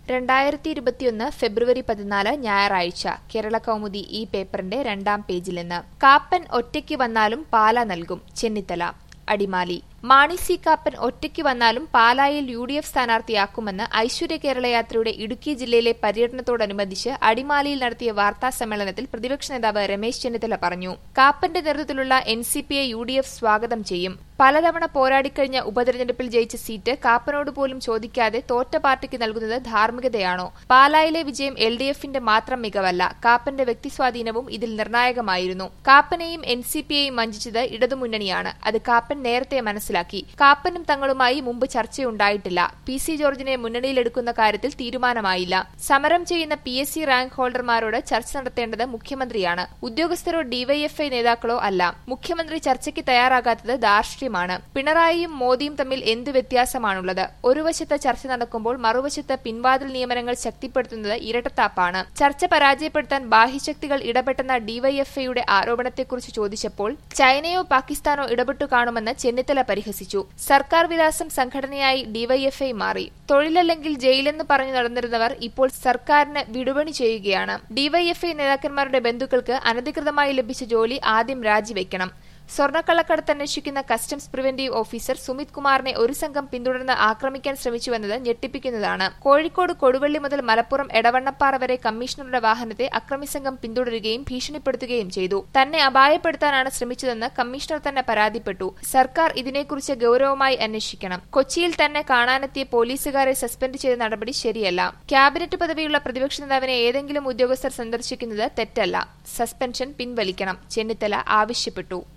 രണ്ടായിരത്തി ഇരുപത്തിയൊന്ന് ഫെബ്രുവരി പതിനാല് ഞായറാഴ്ച കേരള കൗമുദി ഈ പേപ്പറിന്റെ രണ്ടാം പേജിൽ നിന്ന് കാപ്പൻ ഒറ്റയ്ക്ക് വന്നാലും പാല നൽകും ചെന്നിത്തല അടിമാലി മാണി സി കാപ്പൻ ഒറ്റയ്ക്ക് വന്നാലും പാലായിൽ യു ഡി എഫ് സ്ഥാനാർത്ഥിയാക്കുമെന്ന് ഐശ്വര്യ കേരള യാത്രയുടെ ഇടുക്കി ജില്ലയിലെ പര്യടനത്തോടനുബന്ധിച്ച് അടിമാലിയിൽ നടത്തിയ വാർത്താ സമ്മേളനത്തിൽ പ്രതിപക്ഷ നേതാവ് രമേശ് ചെന്നിത്തല പറഞ്ഞു കാപ്പന്റെ നേതൃത്വത്തിലുള്ള എൻ സി പിയെ യു ഡി എഫ് സ്വാഗതം ചെയ്യും പലതവണ പോരാടിക്കഴിഞ്ഞ ഉപതെരഞ്ഞെടുപ്പിൽ ജയിച്ച സീറ്റ് കാപ്പനോട് പോലും ചോദിക്കാതെ തോറ്റ പാർട്ടിക്ക് നൽകുന്നത് ധാർമ്മികതയാണോ പാലായിലെ വിജയം എൽ ഡി എഫിന്റെ മാത്രം മികവല്ല കാപ്പന്റെ വ്യക്തിസ്വാധീനവും ഇതിൽ നിർണായകമായിരുന്നു കാപ്പനെയും എൻ സി പിയെയും വഞ്ചിച്ചത് ഇടതുമുന്നണിയാണ് അത് കാപ്പൻ നേരത്തെ മനസ്സിലാക്കി കാപ്പനും തങ്ങളുമായി മുമ്പ് ചർച്ചയുണ്ടായിട്ടില്ല പി സി ജോർജിനെ മുന്നണിയിലെടുക്കുന്ന കാര്യത്തിൽ തീരുമാനമായില്ല സമരം ചെയ്യുന്ന പി എസ് സി റാങ്ക് ഹോൾഡർമാരോട് ചർച്ച നടത്തേണ്ടത് മുഖ്യമന്ത്രിയാണ് ഉദ്യോഗസ്ഥരോ ഡിവൈഎഫ്ഐ നേതാക്കളോ അല്ല മുഖ്യമന്ത്രി ചർച്ചയ്ക്ക് തയ്യാറാകാത്തത് ധാർഷ്ട്യമാണ് പിണറായിയും മോദിയും തമ്മിൽ എന്ത് വ്യത്യാസമാണുള്ളത് ഒരു വശത്ത് ചർച്ച നടക്കുമ്പോൾ മറുവശത്ത് പിൻവാതിൽ നിയമനങ്ങൾ ശക്തിപ്പെടുത്തുന്നത് ഇരട്ടത്താപ്പാണ് ചർച്ച പരാജയപ്പെടുത്താൻ ബാഹ്യശക്തികൾ ഇടപെട്ടെന്ന ഡിവൈഎഫ്ഐയുടെ ആരോപണത്തെക്കുറിച്ച് ചോദിച്ചപ്പോൾ ചൈനയോ പാകിസ്ഥാനോ ഇടപെട്ടു കാണുമെന്ന് ചെന്നിത്തല പരിഹസിച്ചു സർക്കാർ വിലാസം സംഘടനയായി ഡിവൈഎഫ്ഐ മാറി തൊഴിലല്ലെങ്കിൽ ജയിലെന്ന് പറഞ്ഞു നടന്നിരുന്നവർ ഇപ്പോൾ സർക്കാരിന് വിടുപണി ചെയ്യുകയാണ് ഡിവൈഎഫ്ഐ നേതാക്കന്മാരുടെ ബന്ധുക്കൾക്ക് അനധികൃതമായി ലഭിച്ച ജോലി ആദ്യം രാജിവെക്കണം സ്വർണ്ണക്കള്ളക്കടത്ത് അന്വേഷിക്കുന്ന കസ്റ്റംസ് പ്രിവന്റീവ് ഓഫീസർ സുമിത് കുമാറിനെ ഒരു സംഘം പിന്തുടർന്ന് ആക്രമിക്കാൻ ശ്രമിച്ചുവെന്നത് ഞെട്ടിപ്പിക്കുന്നതാണ് കോഴിക്കോട് കൊടുവള്ളി മുതൽ മലപ്പുറം എടവണ്ണപ്പാറ വരെ കമ്മീഷണറുടെ വാഹനത്തെ അക്രമി സംഘം പിന്തുടരുകയും ഭീഷണിപ്പെടുത്തുകയും ചെയ്തു തന്നെ അപായപ്പെടുത്താനാണ് ശ്രമിച്ചതെന്ന് കമ്മീഷണർ തന്നെ പരാതിപ്പെട്ടു സർക്കാർ ഇതിനെക്കുറിച്ച് ഗൌരവമായി അന്വേഷിക്കണം കൊച്ചിയിൽ തന്നെ കാണാനെത്തിയ പോലീസുകാരെ സസ്പെൻഡ് ചെയ്ത നടപടി ശരിയല്ല ക്യാബിനറ്റ് പദവിയുള്ള പ്രതിപക്ഷ നേതാവിനെ ഏതെങ്കിലും ഉദ്യോഗസ്ഥർ സന്ദർശിക്കുന്നത് തെറ്റല്ല സസ്പെൻഷൻ പിൻവലിക്കണം ചെന്നിത്തല ആവശ്യപ്പെട്ടു